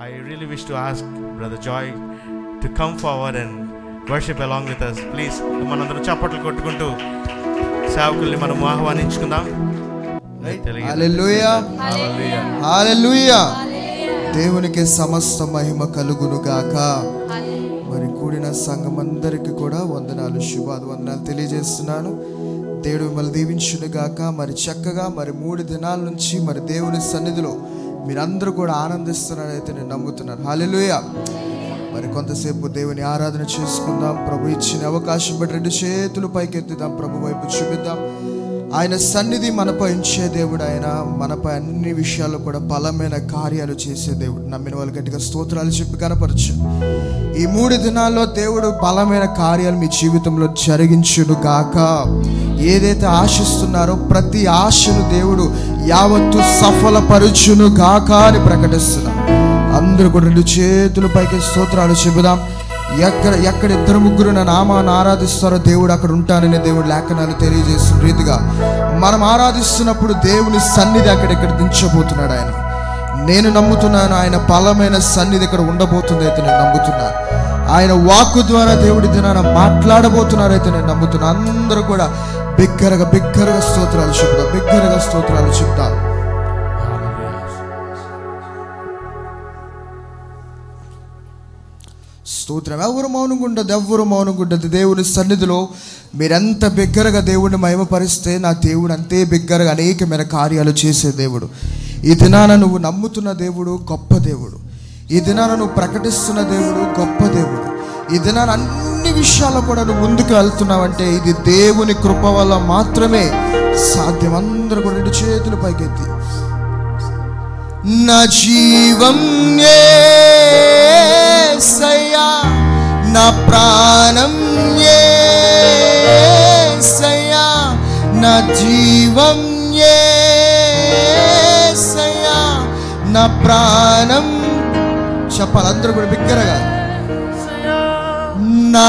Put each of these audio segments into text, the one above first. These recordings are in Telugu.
I really wish to ask Brother Joy to come forward and worship along with us. Please, మనందరం చప్పట్లు కొట్టుకుంటూ సేవకుల్ని మనం ఆహ్వానించుకుందాం తెలియదు. హల్లెలూయా Hallelujah. హల్లెలూయా దేవునికి సమస్త మహిమ కలుగును గాక మరి కూడిన సంఘం అందరికి కూడా వందనాలు శుభాలు వందనాలు తెలియజేస్తున్నాను దేవుడు మిమ్మల్ని దీవించును గాక మరి చక్కగా మరి మూడు దినాల నుంచి మరి దేవుని సన్నిధిలో మీరందరూ కూడా ఆనందిస్తున్నారైతే నేను నమ్ముతున్నాను హల్లెలూయా మరి కొంతసేపు దేవుని ఆరాధన చేసుకుందాం ప్రభు ఇచ్చిన అవకాశం బట్టి రెండు చేతులు పైకెత్తుదాం ప్రభు వైపు చూపిద్దాం ఆయన సన్నిధి మనపై ఉంచే దేవుడు ఆయన మనపై అన్ని విషయాల్లో కూడా బలమైన కార్యాలు చేసే దేవుడు నమ్మిన వాళ్ళు గట్టిగా స్తోత్రాలు చెప్పి కనపరచు ఈ మూడు దినాల్లో దేవుడు బలమైన కార్యాలు మీ జీవితంలో జరిగించును గాక ఏదైతే ఆశిస్తున్నారో ప్రతి ఆశను దేవుడు యావత్తు సఫలపరుచును గాక అని ప్రకటిస్తున్నాం అందరూ కూడా రెండు చేతుల పైకి స్తోత్రాలు చెబుదాం ఎక్కడ ఎక్కడ ఇద్దరు ముగ్గురు నా నామాన్ని ఆరాధిస్తారో దేవుడు అక్కడ ఉంటానని దేవుడు లేఖనాలు తెలియజేస్తున్న రీతిగా మనం ఆరాధిస్తున్నప్పుడు దేవుని సన్నిధి అక్కడ ఇక్కడ దించబోతున్నాడు ఆయన నేను నమ్ముతున్నాను ఆయన బలమైన సన్నిధి ఇక్కడ ఉండబోతుంది అయితే నేను నమ్ముతున్నాను ఆయన వాక్కు ద్వారా దేవుడి దినాన మాట్లాడబోతున్నారైతే నేను నమ్ముతున్నాను అందరూ కూడా బిగ్గరగా బిగ్గరగా స్తోత్రాలు చెప్తాం బిగ్గరగా స్తోత్రాలు చెప్తాం స్తోత్రం ఎవరు మౌనంగా ఉండదు ఎవరు మౌనంగా ఉండదు దేవుని సన్నిధిలో మీరెంత బిగ్గరగా దేవుడిని మహిమపరిస్తే నా దేవుడు అంతే బిగ్గరగా అనేకమైన కార్యాలు చేసే దేవుడు ఈ దినాన నువ్వు నమ్ముతున్న దేవుడు గొప్ప దేవుడు ఈ దినాన నువ్వు ప్రకటిస్తున్న దేవుడు గొప్ప దేవుడు ఈ దినాన అన్ని విషయాల్లో కూడా నువ్వు ముందుకు వెళ్తున్నావంటే ఇది దేవుని కృప వల్ల మాత్రమే సాధ్యం అందరూ కూడా రెండు చేతులు పైకెత్తి నా జీవం ఏసయ్యా నా ప్రాణం ఏసయ్యా నా జీవం ఏసయ్యా నా ప్రాణం చెప్పాలి అందరూ కూడా బిగ్గరగా నా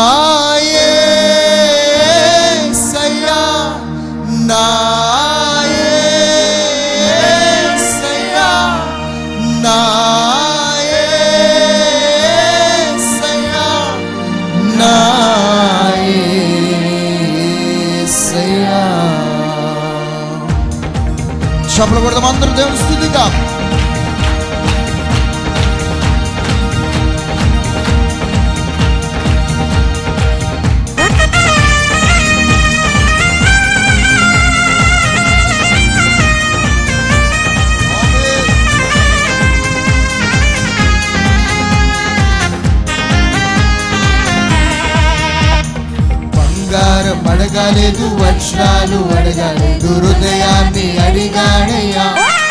యేసయ్యా, నా యేసయ్యా, నా యేసయ్యా, నా యేసయ్యా. చప్పలు కొడదాం అందరూ దేవుని స్థుతిగా బంగారం అడగలేదు వజ్రాలు అడగలేదు హృదయాన్ని అడిగాడయ్యా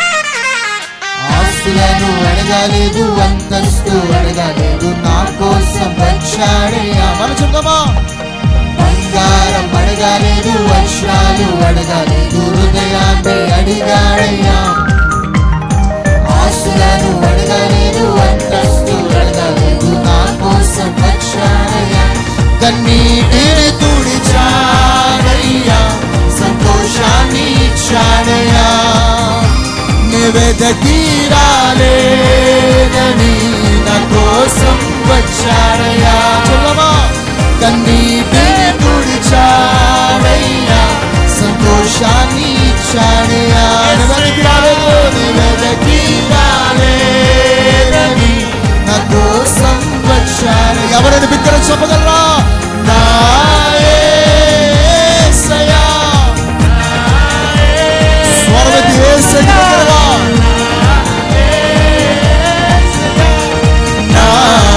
ఆస్తులను అడగలేదు అంతస్తు అడగలేదు నా కోసం వచ్చాడయ్యా మన చెప్తామా బంగారం అడగలేదు వజ్రాలు అడగలేదు హృదయాన్ని అడిగాడయ్యా ఆస్తులను అడగలేదు అంతస్తు అడగలేదు నా కోసం వచ్చాడయ్యా కన్నీటిని తుడిచాడయ్యా సంతోషాన్ని ఇచ్చాడయ్యా నివేదకి రాలేదని నా కోసం వచ్చాడయ్యా చెప్పమా కన్నీటిని తుడిచాడయ్యా సంతోషాన్ని ఇచ్చాడయ్యా నివేదకి రాలేదు నివేదకి రాలేదని నా కోసం వచ్చాడు ఎవరైనా బిగ్గర చెప్పగలరా నా యేసయ్యా. స్వరమెత్తి యేసయ్యకి బిగ్గరగా. నా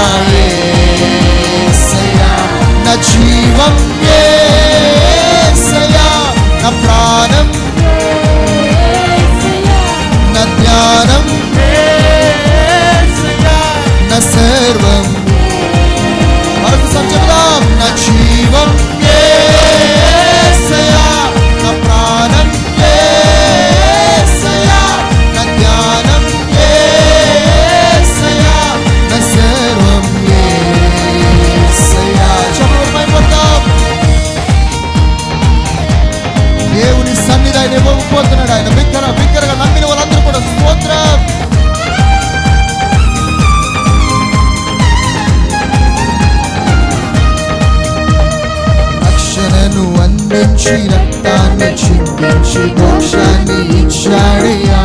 యేసయ్యా. నా జీవం యేసయ్యా. నా ప్రాణం నా ధ్యానం నా సర్వం మరొకసారి చెప్దాం నా జీవం యేసయ్యా. నా ప్రాణం యేసయ్యా. నా ధ్యానం యేసయ్యా. నా సర్వం యేసయ్యా. చెప్పులు పైపడతాం. దేవుని సన్నిధి ఆయన ఇవ్వకపోతున్నాడు ఆయన బిగ్గర బిగ్గరగా నమ్మిన వాళ్ళందరూ కూడా స్తోత్రం అందించి మోక్షాన్ని ఇచ్చాడయ్యా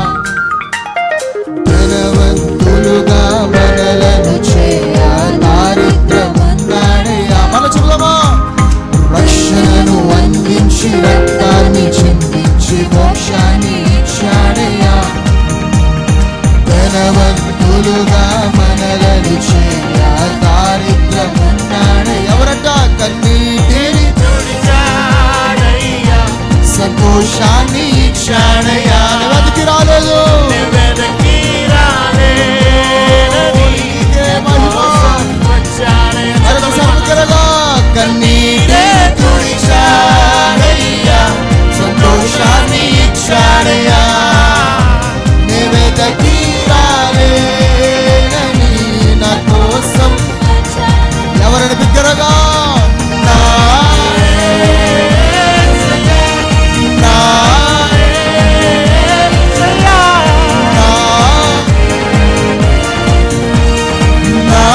ధనవంతులుగా మనలను చేయ దారిద్రమన్నాడయ్యా మన చూడమా రక్షణను అందించి రక్తాన్ని చిందించి మోక్షాన్ని ఇచ్చాడయ్యా ధనవంతులుగా మనలను చేయ దారిద్రమన్నాడు ఎవరట కన్నీటిని తుడిచాడయ్యా సంతోషాన్ని ఇచ్చాడయ్యా వెతికి రాలేదు వెదకి రాలేనని నీకే మహిమ. వచ్చాడయ్యా. మరొకసారి బిగ్గరగా కన్నీటిని తుడిచాడయ్యా సంతోషాన్ని ఇచ్చాడయ్యా నీ వెతికి రాలేనని నా కోసం ఎవరిని బిగ్గరగా నా నా నా నా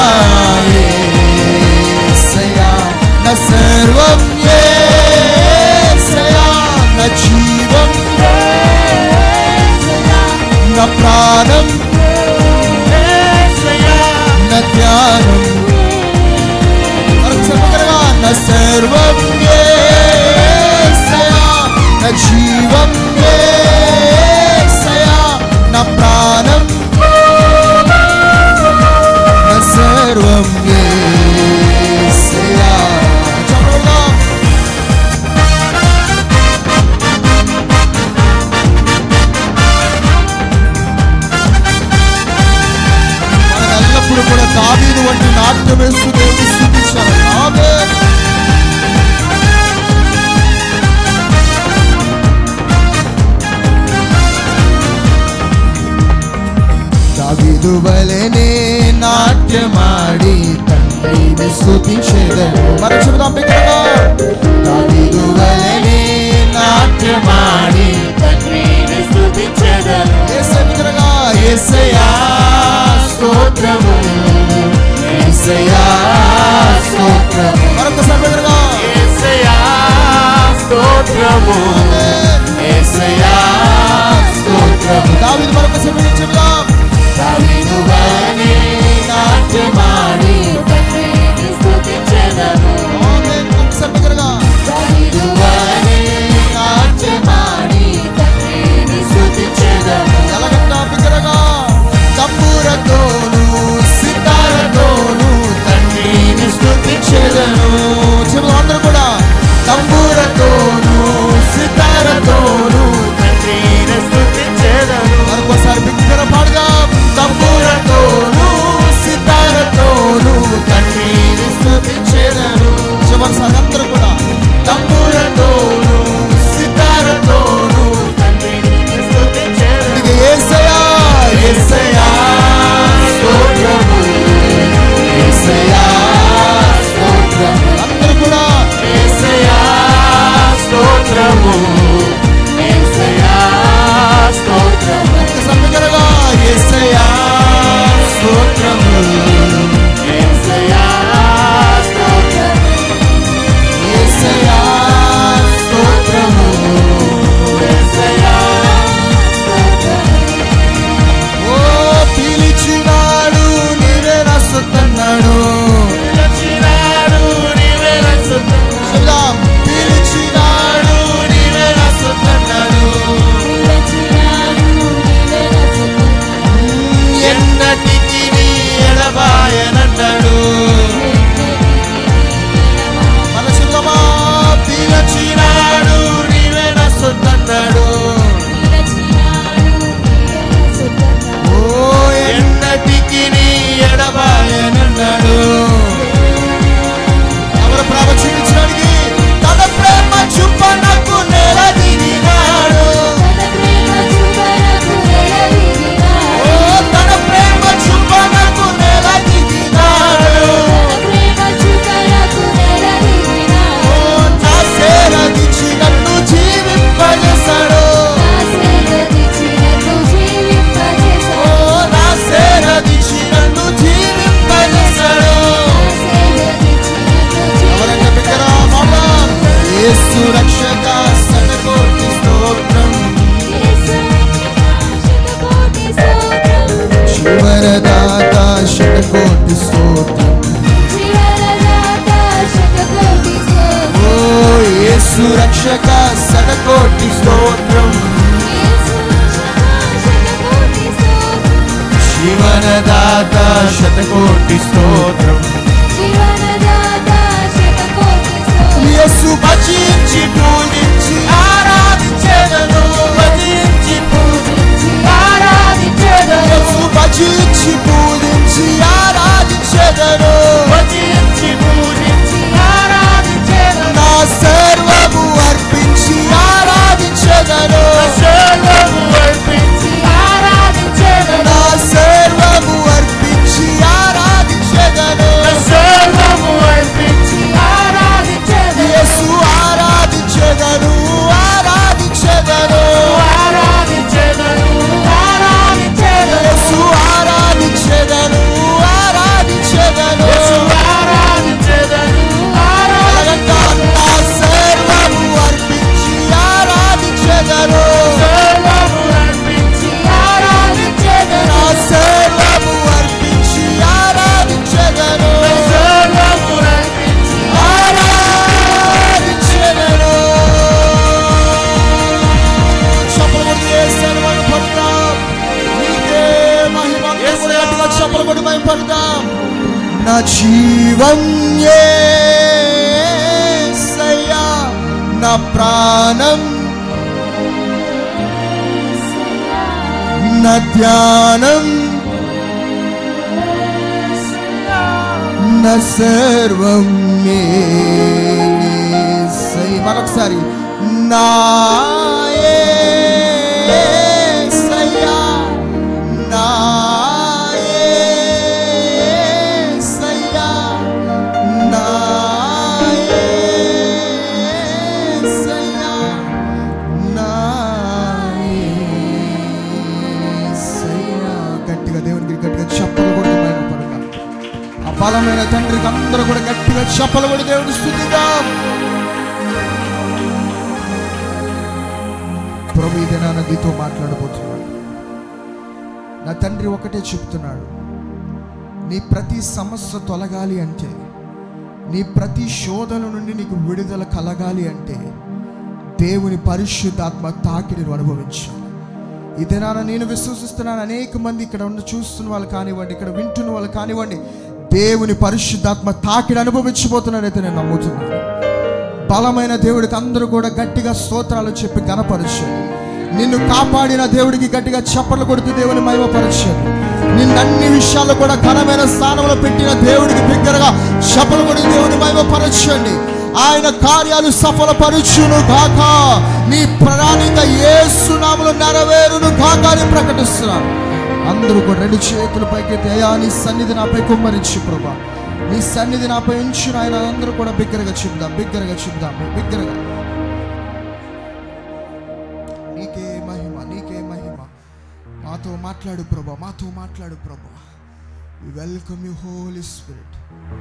యేసయ్యా నా సర్వం యేసయ్యా నా జీవం యేసయ్యా నా ప్రాణం నా ధ్యానం మరొకసారి బిగ్గరగా నా సర్వం యేసయ్యా నా జీవం యేసయ్యా నా ప్రాణం నా సర్వం యేసయ్యా చదవండి మనం ఎల్లప్పుడూ కూడా దావీదు వంటి నాట్యం వేస్తూ దేవుని స్థుతించాలి ఆమేన్. దావీదు వలెనే నాట్యమాడి తండ్రిని స్థుతించేదను మరి చెబుదాం బిగ్గరగా దావీదు వలెనే నాట్యమాడి తండ్రిని స్తుతించెదను. యేసయ్య బిగ్గరగా యేసయ్యా స్తోత్రము యేసయ్యా స్తోత్రము మరొకసారి బిగ్గరగా యేసయ్యా స్తోత్రము ఆమేన్. యేసయ్యా స్తోత్రము దావీదు మరొకసారి బిగ్గరగా చెబుదాం దావీదు వలెనే నాట్యమాడి తండ్రిని స్తుతించెదను. ఆమేన్. ఒకసారి బిగ్గరగా దావీదు వలెనే నాట్యమాడి తండ్రిని స్తుతించెదను. ఎలాగంట బిగ్గరగా తంబూరతోను సితారతోను తండ్రిని స్తుతించెదను చెబుదాం అందరూ కూడా తంబూరతోను సితారతోను తండ్రిని స్తుతించెదను. మరొకసారి బిగ్గర పాడుదాం తంబూరతోను సితారతోను తండ్రిని స్తుతించెదను చివరిసారి అందరూ కూడా తంబూరతోను సితారతోను తండ్రిని స్తుతించెదను. ఇక యేసయ్యా యేసయ్యా స్తోత్రము యేసయ్యా స్తోత్రము అందరూ కూడా యేసయ్యా స్తోత్రము. యేసయ్యా స్తోత్రము. ఒక్కసారి బిగ్గరగా యేసయ్యా స్తోత్రము యేసయ్యా స్తోత్రము. యేసయ్యా స్తోత్రము యేసయ్యా ఓ పిలిచినాడు నీవే నా సొత్తన్నాడు పిలిచినాడు నీవే నా సొత్తు. చెబుదాం పిలిచినాడు నీవే నా సొత్తన్నాడు ఎన్నటికి నీ ఎడబాయనన్నాడు మన సుఖమా పిలచినాడు నీవే నా సొత్తన్నాడు ఓ ఎన్నటికి నీ ఎడబాయనన్నాడు ఎవరు ప్రేమ చూపించడానికి తన ప్రేమ చూపనకు నెల దిగినాడు ఓ తన ప్రేమ చూపనకు నెల దిగినాడు ఓ నా సేరదిచ్చి నన్ను జీవింపజేశాడు ఓ నా సేరదిచ్చి నన్ను జీవింపజేశాడు ఎవరంటే బిగ్గర మాట యేసు రక్షక సనకోటి స్తోత్రం పడదాం నా జీవం యేసయ్యా నా ప్రాణం నా ధ్యానం నా సర్వం యేసయ్య. మరొకసారి నా యేసయ్యా, నా యేసయ్యా, నా యేసయ్యా, నా యేసయ్యా. గట్టిగా దేవునికి గట్టిగా చెప్పలు కూడా మహిమపడగా ఆ బలమైన తండ్రికి అందరూ కూడా గట్టిగా చెప్పలు కూడా దేవుని స్థుతిద్దాం ప్రభు ఇది నా నదితో మాట్లాడబోతున్నాడు నా తండ్రి ఒకటే చెప్తున్నాడు నీ ప్రతి సమస్య తొలగాలి అంటే నీ ప్రతి శోధన నుండి నీకు విడుదల కలగాలి అంటే దేవుని పరిశుద్ధాత్మ తాకిడి నువ్వు అనుభవించాలి ఇదే నాన్న నేను విశ్వసిస్తున్నాను అనేక మంది ఇక్కడ ఉన్న చూస్తున్న వాళ్ళు కానివ్వండి ఇక్కడ వింటున్న వాళ్ళు కానివ్వండి దేవుని పరిశుద్ధాత్మ తాకిడి అనుభవించబోతున్నారైతే నేను నమ్ముతున్నాను బలమైన దేవుడికి అందరూ కూడా గట్టిగా స్తోత్రాలు చెప్పి గణపరచండి నిన్ను కాపాడిన దేవుడికి గట్టిగా చప్పట్లు కొడుతూ దేవుని మహిమపరచండి నిన్ను అన్ని విషయాల్లో కూడా ఘనమైన స్థానంలో పెట్టిన దేవుడికి బిగ్గరగా చప్పలు కొడి దేవుని మహిమపరచండి ఆయన కార్యాలు సఫలపరుచును గాక నీ ప్రణాళిక ఏసునాములు నెరవేరును గాక అని ప్రకటిస్తున్నాను అందరూ కూడా రెండు చేతుల పైకి దయా నీ సన్నిధి నాపై కుమ్మరించి ప్రభా నీ సన్నిధి నాపై ఉంచిన ఆయన అందరూ కూడా బిగ్గరగా చెప్దాం బిగ్గరగా చెప్దాం బిగ్గరగా నీకే మహిమ నీకే మహిమ మాతో మాట్లాడు ప్రభా మాతో మాట్లాడు ప్రభా వెల్కమ్ యు హోలీ స్పిరిట్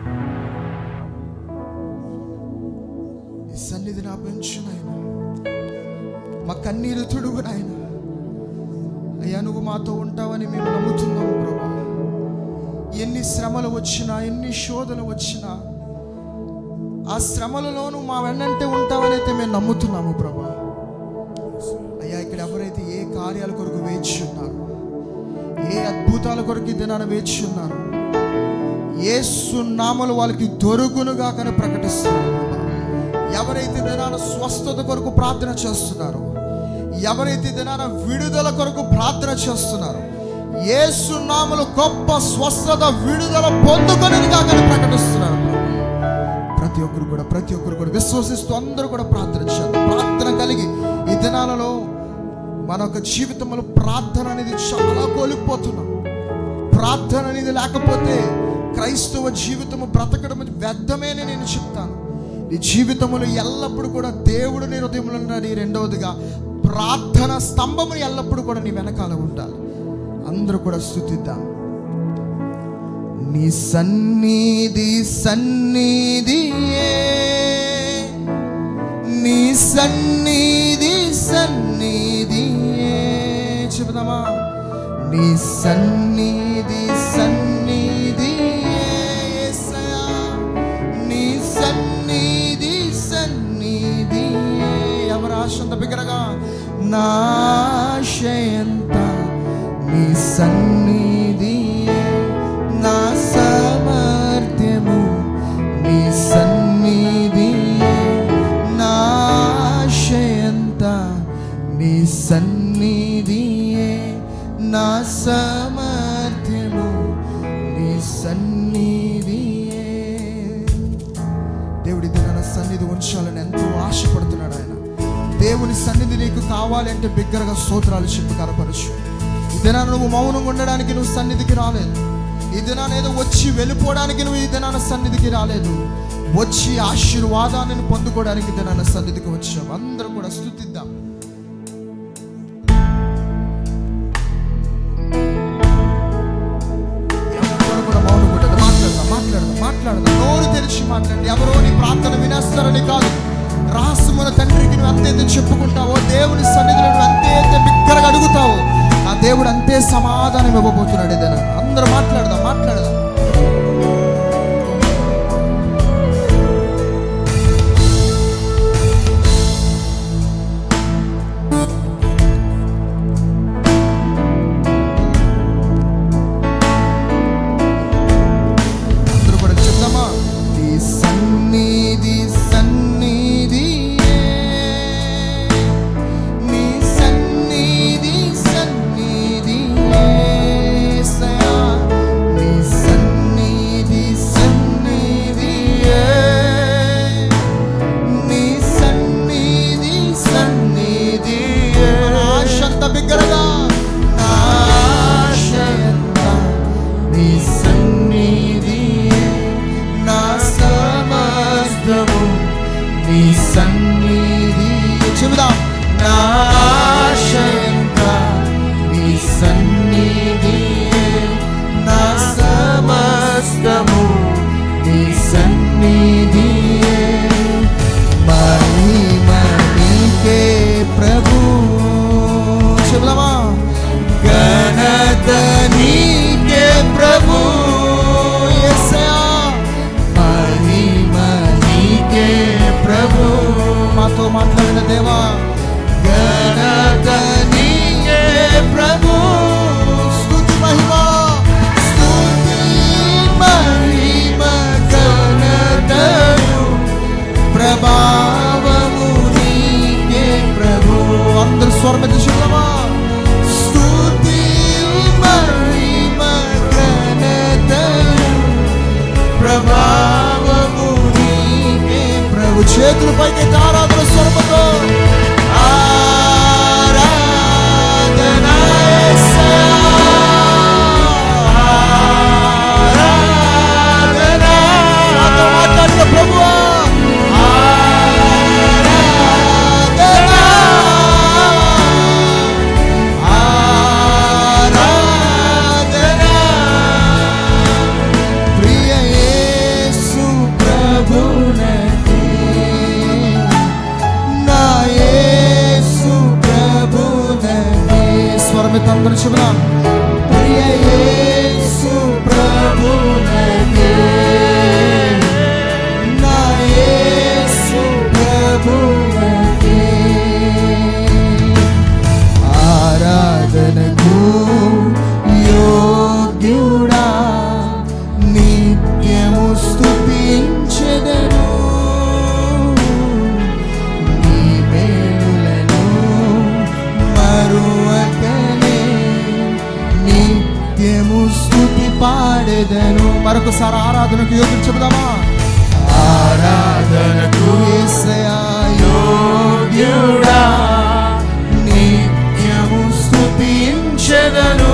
నీ సన్నిధి నా పెంచు నాయన మా కన్నీరు తుడుగు నాయన అయ్యా నువ్వు మాతో ఉంటావని మేము నమ్ముతున్నాము ప్రభా ఎన్ని శ్రమలు వచ్చినా ఎన్ని శోధనలు వచ్చినా ఆ శ్రమలలోనూ మా వెన్నంటే ఉంటావని అయితే మేము నమ్ముతున్నాము ప్రభా అయ్యా ఇక్కడ ఎవరైతే ఏ కార్యాల కొరకు వేచి ఉన్నారు ఏ అద్భుతాల కొరకు ఈ దినాన వేచి ఉన్నారు ఏ సున్నామలు వాళ్ళకి దొరుకునుగా కానీ ప్రకటిస్తున్నారు ఎవరైతే దినాన స్వస్థత కొరకు ప్రార్థన చేస్తున్నారు ఎవరైతే దినాన విడుదల కొరకు ప్రార్థన చేస్తున్నారు ఏ సున్నాములు గొప్ప స్వస్థత విడుదల పొందుకొనిగా కానీ ప్రకటిస్తున్నారు ప్రతి ఒక్కరు కూడా ప్రతి ఒక్కరు కూడా విశ్వసిస్తూ అందరూ కూడా ప్రార్థన చేయాలి ప్రార్థన కలిగి ఈ దినాలలో మన యొక్క జీవితంలో ప్రార్థన అనేది చాలా కోల్పోతున్నాం ప్రార్థన అనేది లేకపోతే క్రైస్తవ జీవితము బ్రతకడం అది వ్యర్థమేనే నేను చెప్తాను నీ జీవితంలో ఎల్లప్పుడూ కూడా దేవుడు నీ హృదయంలో ఉన్నది రెండవదిగా ప్రార్థన స్తంభము ఎల్లప్పుడూ కూడా నీ వెనకాల ఉండాలి అందరూ కూడా స్థుతిద్దాం నీ సన్నిధి సన్నిధియే నీ సన్నిధి సన్నిధియే చెబుదామా నీ సన్నిధి సన్నిధియే యేసయ్యా. నీ సన్నిధి సన్నిధియే ఎవరు ఆశంత బిగ్గరగా నా ఆశయంత నీ సన్నిధియే నా సమర్థ్యము నీ సన్నిధియే నా ఆశయంత నీ సన్నిధియే నా సమర్థ్యము నీ సన్నిధియే దేవుడి దిన సన్నిధి ఉంచాలని ఎంతో ఆశపడుతున్నాడు ఆయన దేవుని సన్నిధి నీకు కావాలి అంటే బిగ్గరగా స్తోత్రాలు చెప్పి కనపరచు ఈ దినాన నువ్వు మౌనంగా ఉండడానికి నువ్వు సన్నిధికి రాలేదు ఈ దినాన ఏదో వచ్చి వెళ్ళిపోవడానికి నువ్వు ఈ దినాన సన్నిధికి రాలేదు వచ్చి ఆశీర్వాదాన్ని పొందుకోవడానికి ఈ దినాన సన్నిధికి వచ్చాం అందరం కూడా స్థుతిద్దాం ఎవరు కూడా మౌనం ఉండదు మాట్లాడదాం మాట్లాడదాం మాట్లాడదాం నోరు తెరిచి మాట్లాడండి ఎవరో నీ ప్రార్థన వినేస్తారని కాదు రాసుమున తండ్రికి నువ్వు అంతైతే చెప్పుకుంటావో దేవుని సన్నిధిలో నువ్వు అంతైతే బిగ్గరగా అడుగుతావో ఆ దేవుడు అంతే సమాధానం ఇవ్వబోతున్నాడు ఏదైనా అందరూ మాట్లాడదాం మాట్లాడదాం స్వరమెత్తి చూద్దామా స్తుతి మహిమ ఘనతయు ప్రభావము నీకే ప్రభు చేతుల పైకి ఆరాధన స్వరముతో ఆరాధన యేసయ్యా. ఆరాధన. నాతో మాట్లాడిన ప్రభువా. ఆరాధన. ఆరాధన. ప్రియ యేసు ప్రభునకే నా యేసు ప్రభునకే స్వరమిత అందరూ చెబుదాం ప్రియ యేసు ప్రభునకే నా యేసు ప్రభునకే ఆరాధనకు యోగ్యుడా నిత్యము స్తుతించెదను నీ మేలులను మరువకనే నిత్యము స్తుతి పాడెదను మరొకసారి ఆరాధనకు యోగ్యం చెబుదామా ఆరాధనకు యేసయ్యా యోగ్యుడా నిత్యము స్తుతించెదను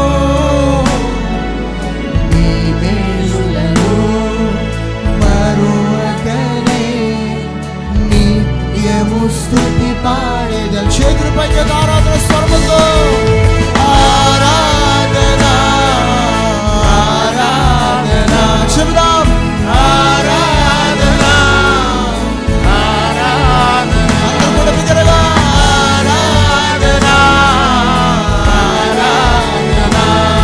నీ మేలులను మరువకనే నిత్యము స్తుతి పాడేద చేతులపై ఆరాధన స్వర్గంతో ఆరాధన ఆరాధన చెబుదాం ఆరాధన అందరూ కూడా బిగ్గరగా ఆరాధన ఆరాధన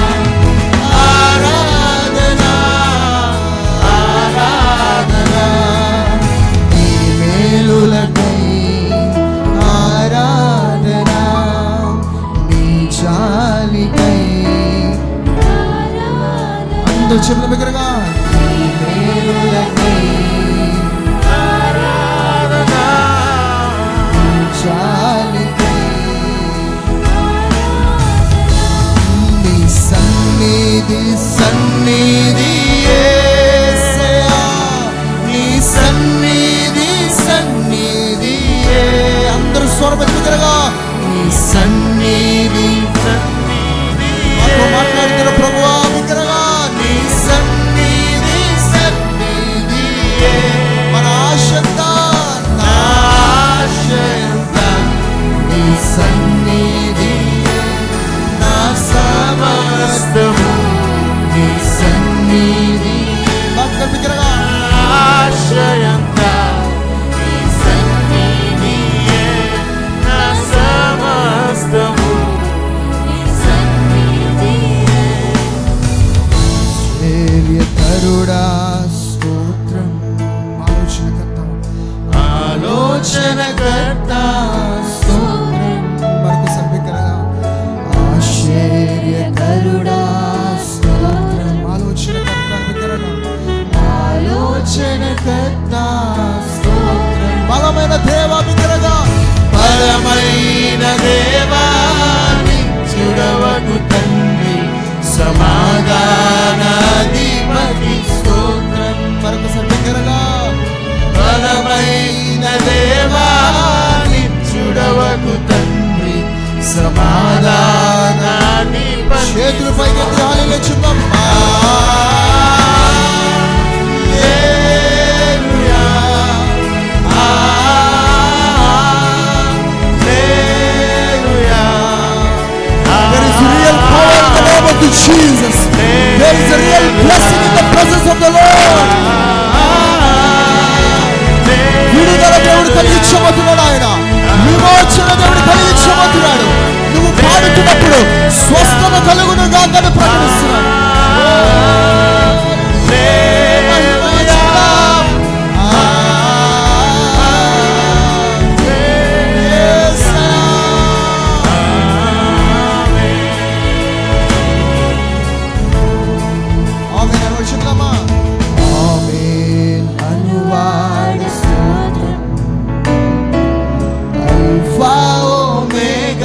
ఆరాధన ఆరాధన నీ మేలులకై ఆరాధన నీ జాలికై అందరూ చెప్పిన బిగ్గరగా నీ మేలులకై జాలికై నీ సన్నిధి సన్నిధి యేసయ్యా. నీ సన్నిధి సన్నిధి యే- అందరూ స్వరమెత్తుగలగా నీ సన్నిధి మాతో మాట్లాడుతున్న ప్రభువా బిగ్గరగా నీ సన్నిధి సన్నిధి యే. మన ఆశంతా నా ఆశంతా నీ సన్నిధి యే. నా సమస్తము నీ సన్నిధి భక్త బిగ్గరగా ఆశ్రయంతా నీ సన్నిధియే నా సమస్తము తరుడా స్తోత్రం ఆలోచనకర్త ఆలోచనకర్త స్తోత్రం మరొకసారి బిగ్గరగా ఆశ్చర్యకరుడా స్తోత్రం ఆలోచనకర్త బిగ్గరగా ఆలోచనకర్త స్తోత్రం బలమైన దేవ బిగ్గరగా బలమైన దేవా నిత్యుడవకు తండ్రి సమాధానాధిపతి స్తోత్రం మరొకసారి బిగ్గరగా బలమైన దేవా నిత్యుడవకు తండ్రి సమాధానాధిపతి చేతులు పైకి ఎత్తి హాలేలుయా చెప్దాం హల్లెలూయా. There is real power in the name of the Jesus. There is a real blessing in the presence of the Lord. విడుదల దేవుడు కలిగించబోతున్నాడు ఆయన విమోచన దేవుడు కలిగించబోతున్నాడు నువ్వు పాడుతున్నప్పుడు స్వస్థత కలుగును గాకని ప్రకటిస్తున్నాడు ఆమేన్ అని చెప్దామా ఆమేన్ అనువాడ స్తోత్రం అల్ఫా ఒమేగా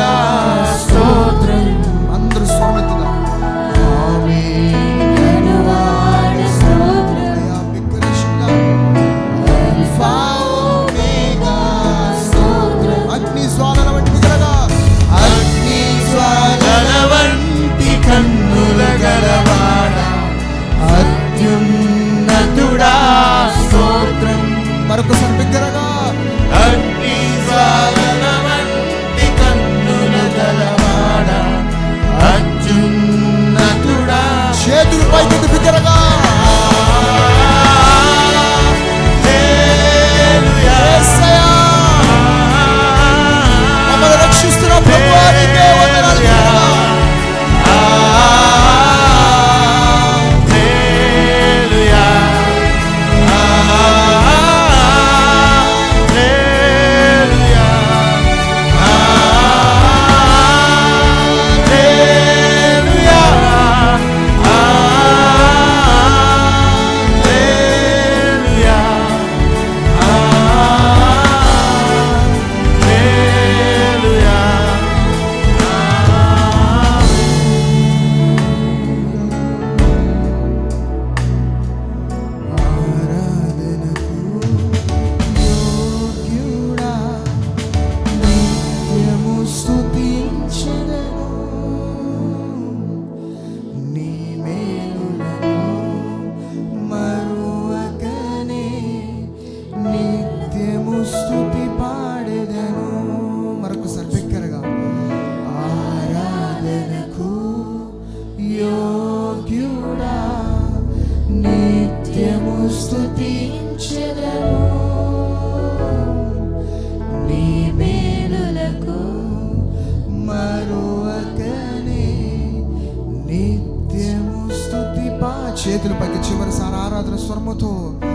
చేతులు పైకి చివరిసారి ఆరాధన స్వరముతో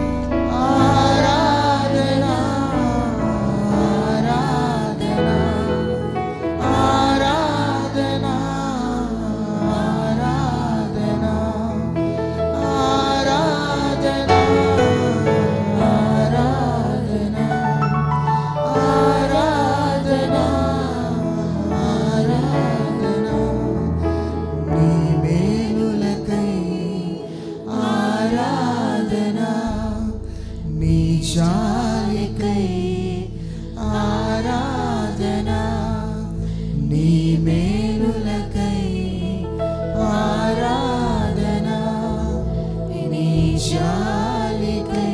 ఆరాధన ఆరాధన ఆరాధన ఆరాధన ఆరాధన ఆరాధన ఆరాధన ఆరాధన నీ మేలులకై ఆరాధన నీ జాలికై ఆరాధన నీ మేలులకై ఆరాధన నీ జాలికై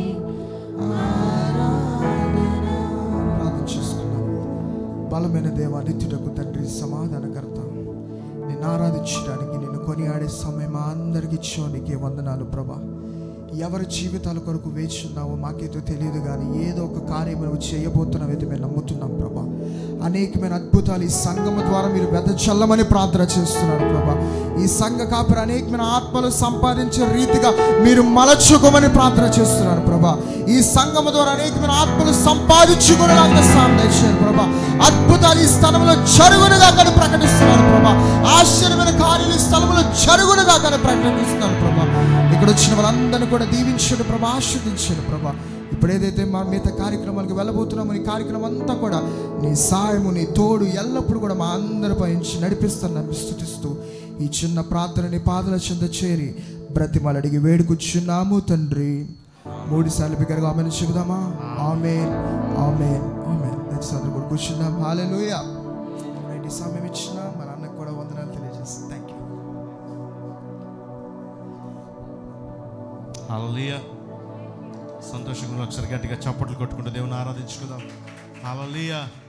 ఆరాధన ప్రార్థన చేసుకుందాం బలమైన దేవా నిత్యుడకు తండ్రి సమాధానకర్త నిన్ను ఆరాధించడానికి నిన్ను కొనియాడే సమయం మా అందరికి ఇచ్చో నీకే వందనాలు ప్రభా ఎవరి జీవితాల కొరకు వేచి ఉన్నావో మాకేదో తెలియదు కానీ ఏదో ఒక కార్యం నువ్వు చేయబోతున్నావైతే మేము నమ్ముతున్నాం ప్రభా అనేకమైన అద్భుతాలు ఈ సంఘము ద్వారా మీరు పెద్ద చల్లమని ప్రార్థన చేస్తున్నారు ప్రభా ఈ సంఘ కాపురు అనేకమైన ఆత్మలు సంపాదించే రీతిగా మీరు మలచుకోమని ప్రార్థన చేస్తున్నారు ప్రభా ఈ సంఘము ద్వారా అనేకమైన ఆత్మలు సంపాదించుకునేలాగా సాయం దయచేయండి ప్రభా అద్భుతాలు ఈ స్థలంలో జరుగునుగా కానీ ప్రకటిస్తున్నారు ప్రభా ఆశ్చర్యమైన కార్యాలు ఈ స్థలంలో జరుగునుగా కానీ ప్రకటిస్తున్నారు ప్రభా ఇక్కడ వచ్చిన వాళ్ళందరినీ కూడా దీవించండి ప్రభా ఆస్వాదించండి ప్రభా ఇప్పుడు ఏదైతే మా మిగతా కార్యక్రమాలకు వెళ్ళబోతున్నామో ఈ కార్యక్రమం అంతా కూడా నీ సాయము నీ తోడు ఎల్లప్పుడూ కూడా మా అందరిపై నుంచి నడిపిస్తున్నా స్థుతిస్తూ ఈ చిన్న ప్రార్థన నీ పాదల చెంద చేరి బ్రతిమలు అడిగి వేడుకొచ్చున్నాము తండ్రి మూడు సార్లు బిగ్గరగా ఆమెను చెబుదామా ఆమెన్ ఆమెన్ ఆమెన్ దయచేసి అందరూ కూడా కూర్చుందాం హాలెలూయా రైట్ ఈ సమయం ఇచ్చిన మన అన్నకు కూడా వందనాలు తెలియజేస్తాం థ్యాంక్ యూ హల్లెలూయా సంతోషంగా ఒకసారి గట్టిగా చప్పట్లు కొట్టుకుంటూ దేవుని ఆరాధించుకుందాం హల్లెలూయా